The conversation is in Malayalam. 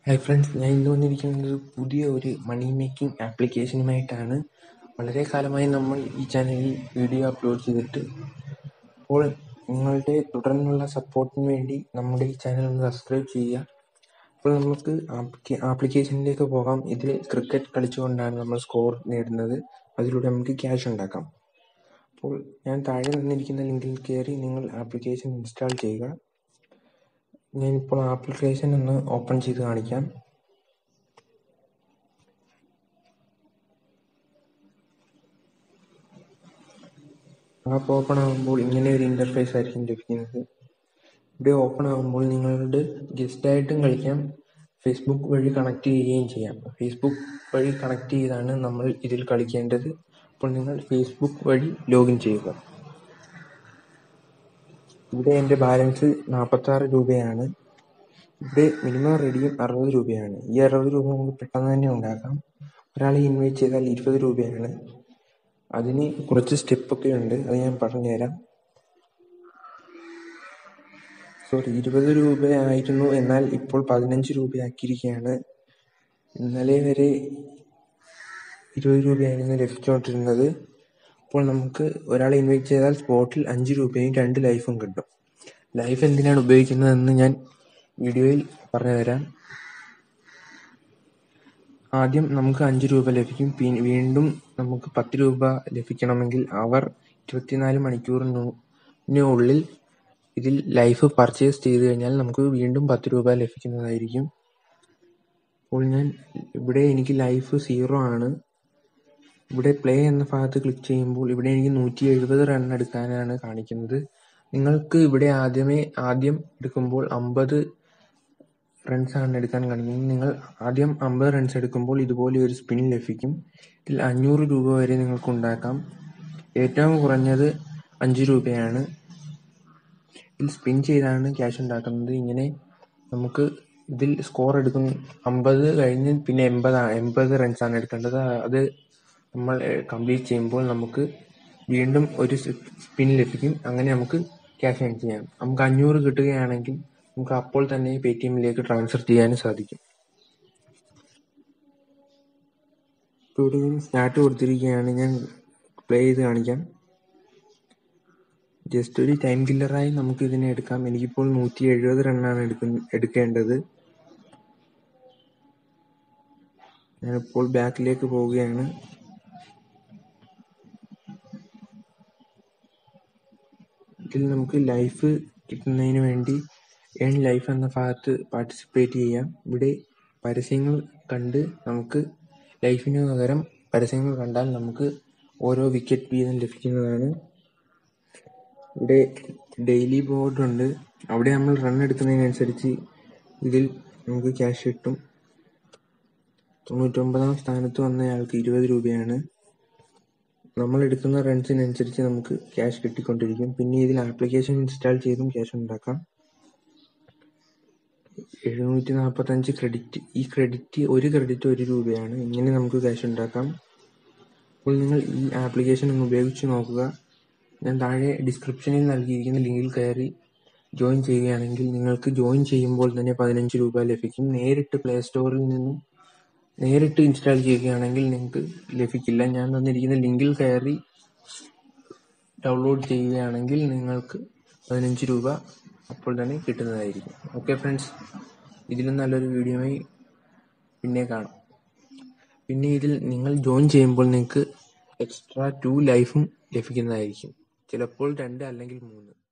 ഹായ് ഫ്രണ്ട്സ് ഞാൻ ഇന്ന് വന്നിരിക്കുന്നത് പുതിയ ഒരു മണി മേക്കിംഗ് ആപ്ലിക്കേഷനുമായിട്ടാണ് വളരെ കാലമായി നമ്മൾ ഈ ചാനലിൽ വീഡിയോ അപ്ലോഡ് ചെയ്തിട്ട് അപ്പോൾ നിങ്ങളുടെ തുടർന്നുള്ള സപ്പോർട്ടിന് വേണ്ടി നമ്മുടെ ഈ ചാനൽ ഒന്ന് സബ്സ്ക്രൈബ് ചെയ്യുക അപ്പോൾ നമുക്ക് ആപ്ലിക്കേഷനിലേക്ക് പോകാം ഇതിൽ ക്രിക്കറ്റ് കളിച്ചുകൊണ്ടാണ് നമ്മൾ സ്കോർ നേടുന്നത് അതിലൂടെ നമുക്ക് ക്യാഷ് ഉണ്ടാക്കാം അപ്പോൾ ഞാൻ താഴെ തന്നിരിക്കുന്ന ലിങ്കിൽ കയറി നിങ്ങൾ ആപ്ലിക്കേഷൻ ഇൻസ്റ്റാൾ ചെയ്യുക ഞാനിപ്പോൾ ആപ്ലിക്കേഷൻ ഒന്ന് ഓപ്പൺ ചെയ്ത് കാണിക്കാം ആപ്പ് ഓപ്പൺ ആകുമ്പോൾ ഇങ്ങനെ ഒരു ഇന്റർഫേസ് ആയിരിക്കും ലഭിക്കുന്നത് ഇവിടെ ഓപ്പൺ ആകുമ്പോൾ നിങ്ങളുടെ ഗസ്റ്റായിട്ടും കളിക്കാം ഫേസ്ബുക്ക് വഴി കണക്ട് ചെയ്യുകയും ചെയ്യാം ഫേസ്ബുക്ക് വഴി കണക്ട് ചെയ്താണ് നമ്മൾ ഇതിൽ കളിക്കേണ്ടത് അപ്പോൾ നിങ്ങൾ ഫേസ്ബുക്ക് വഴി ലോഗിൻ ചെയ്യുക ഇവിടെ എൻ്റെ ബാലൻസ് നാൽപ്പത്താറ് രൂപയാണ് ഇവിടെ മിനിമം റെഡിയും അറുപത് രൂപയാണ് ഈ അറുപത് രൂപ നമുക്ക് പെട്ടെന്ന് തന്നെ ഉണ്ടാക്കാം ഒരാളെ ഇൻവൈറ്റ് ചെയ്താൽ ഇരുപത് രൂപയാണ് അതിന് കുറച്ച് സ്റ്റെപ്പൊക്കെ ഉണ്ട് അത് ഞാൻ പറഞ്ഞുതരാം സോറി ഇരുപത് രൂപയായിരുന്നു എന്നാൽ ഇപ്പോൾ പതിനഞ്ച് രൂപയാക്കിയിരിക്കുകയാണ് ഇന്നലെ വരെ ഇരുപത് രൂപയായിരുന്നു ലഭിച്ചുകൊണ്ടിരുന്നത് അപ്പോൾ നമുക്ക് ഒരാളെ ഇൻവൈറ്റ് ചെയ്താൽ സ്പോട്ടിൽ അഞ്ച് രൂപയും രണ്ട് ലൈഫും കിട്ടും ലൈഫ് എന്തിനാണ് ഉപയോഗിക്കുന്നതെന്ന് ഞാൻ വീഡിയോയിൽ പറഞ്ഞുതരാം ആദ്യം നമുക്ക് അഞ്ച് രൂപ ലഭിക്കും പിന്നെ വീണ്ടും നമുക്ക് പത്ത് രൂപ ലഭിക്കണമെങ്കിൽ അവർ ഇരുപത്തിനാല് മണിക്കൂറിനുള്ളിൽ ഇതിൽ ലൈഫ് പർച്ചേസ് ചെയ്ത് കഴിഞ്ഞാൽ നമുക്ക് വീണ്ടും പത്ത് രൂപ ലഭിക്കുന്നതായിരിക്കും അപ്പോൾ ഞാൻ ഇവിടെ എനിക്ക് ലൈഫ് സീറോ ആണ് ഇവിടെ പ്ലേ എന്ന ഭാഗത്ത് ക്ലിക്ക് ചെയ്യുമ്പോൾ ഇവിടെ എനിക്ക് നൂറ്റി എഴുപത് റൺ എടുക്കാനാണ് കാണിക്കുന്നത് നിങ്ങൾക്ക് ഇവിടെ ആദ്യമേ ആദ്യം എടുക്കുമ്പോൾ അമ്പത് റൺസ് ആണ് എടുക്കാൻ കാണിക്കുന്നത് നിങ്ങൾ ആദ്യം അമ്പത് റൺസ് എടുക്കുമ്പോൾ ഇതുപോലെ ഒരു സ്പിൻ ലഭിക്കും ഇതിൽ അഞ്ഞൂറ് രൂപ വരെ നിങ്ങൾക്ക് ഉണ്ടാക്കാം ഏറ്റവും കുറഞ്ഞത് അഞ്ച് രൂപയാണ് ഇതിൽ സ്പിൻ ചെയ്താണ് ക്യാഷ് ഉണ്ടാക്കുന്നത് ഇങ്ങനെ നമുക്ക് ഇതിൽ സ്കോർ എടുക്കും അമ്പത് കഴിഞ്ഞ് പിന്നെ എൺപത് എൺപത് റൺസ് ആണ് എടുക്കേണ്ടത് അത് നമ്മൾ കംപ്ലീറ്റ് ചെയ്യുമ്പോൾ നമുക്ക് വീണ്ടും ഒരു സ്പിൻ ലഭിക്കും അങ്ങനെ നമുക്ക് ക്യാഷ് ഏൺ ചെയ്യാം നമുക്ക് അഞ്ഞൂറ് കിട്ടുകയാണെങ്കിൽ നമുക്ക് അപ്പോൾ തന്നെ പേ ടി എമ്മിലേക്ക് ട്രാൻസ്ഫർ ചെയ്യാനും സാധിക്കും ഇവിടെ സ്റ്റാർട്ട് കൊടുത്തിരിക്കുകയാണ് ഞാൻ പ്ലേ ചെയ്ത് കാണിക്കാം ജസ്റ്റ് ഒരു ടൈം കില്ലറായി നമുക്ക് ഇതിനെ എടുക്കാം എനിക്കിപ്പോൾ നൂറ്റി എഴുപത് റണ്ണാണ് എടുക്കുന്ന എടുക്കേണ്ടത് ഞാനിപ്പോൾ ബാക്കിലേക്ക് പോവുകയാണ് ഇതിൽ നമുക്ക് ലൈഫ് കിട്ടുന്നതിന് വേണ്ടി ഏൺ ലൈഫ് എന്ന ഭാഗത്ത് പാർട്ടിസിപ്പേറ്റ് ചെയ്യാം ഇവിടെ പരസ്യങ്ങൾ കണ്ട് നമുക്ക് ലൈഫിന് പകരം പരസ്യങ്ങൾ കണ്ടാൽ നമുക്ക് ഓരോ വിക്കറ്റ് വീതം ലഭിക്കുന്നതാണ് ഇവിടെ ഡെയിലി ബോർഡ് ഉണ്ട് അവിടെ നമ്മൾ റൺ എടുക്കുന്നതിനനുസരിച്ച് ഇതിൽ നമുക്ക് ക്യാഷ് കിട്ടും തൊണ്ണൂറ്റൊമ്പതാം സ്ഥാനത്ത് വന്നയാൾക്ക് ഇരുപത് രൂപയാണ് നമ്മൾ എടുക്കുന്ന റൺസിനനുസരിച്ച് നമുക്ക് ക്യാഷ് കിട്ടിക്കൊണ്ടിരിക്കും പിന്നെ ഇതിൽ ആപ്ലിക്കേഷൻ ഇൻസ്റ്റാൾ ചെയ്തും ക്യാഷ് ഉണ്ടാക്കാം എഴുന്നൂറ്റി നാൽപ്പത്തഞ്ച് ക്രെഡിറ്റ് ഈ ക്രെഡിറ്റ് ഒരു ക്രെഡിറ്റ് ഒരു രൂപയാണ് ഇങ്ങനെ നമുക്ക് ക്യാഷ് ഉണ്ടാക്കാം അപ്പോൾ നിങ്ങൾ ഈ ആപ്ലിക്കേഷൻ ഒന്ന് ഉപയോഗിച്ച് നോക്കുക ഞാൻ താഴെ ഡിസ്ക്രിപ്ഷനിൽ നൽകിയിരിക്കുന്ന ലിങ്കിൽ കയറി ജോയിൻ ചെയ്യുകയാണെങ്കിൽ നിങ്ങൾക്ക് ജോയിൻ ചെയ്യുമ്പോൾ തന്നെ പതിനഞ്ച് രൂപ ലഭിക്കും നേരിട്ട് പ്ലേ സ്റ്റോറിൽ നിന്നും നേരിട്ട് ഇൻസ്റ്റാൾ ചെയ്യുകയാണെങ്കിൽ നിങ്ങൾക്ക് ലഭിക്കില്ല ഞാൻ തന്നിരിക്കുന്ന ലിങ്കിൽ കയറി ഡൗൺലോഡ് ചെയ്യുകയാണെങ്കിൽ നിങ്ങൾക്ക് പതിനഞ്ച് രൂപ അപ്പോൾ തന്നെ കിട്ടുന്നതായിരിക്കും ഓക്കെ ഫ്രണ്ട്സ് ഇതിലും നല്ലൊരു വീഡിയോയുമായി പിന്നെ കാണാം പിന്നെ ഇതിൽ നിങ്ങൾ ജോയിൻ ചെയ്യുമ്പോൾ നിങ്ങൾക്ക് എക്സ്ട്രാ ടു ലൈഫും ലഭിക്കുന്നതായിരിക്കും ചിലപ്പോൾ രണ്ട് അല്ലെങ്കിൽ മൂന്ന്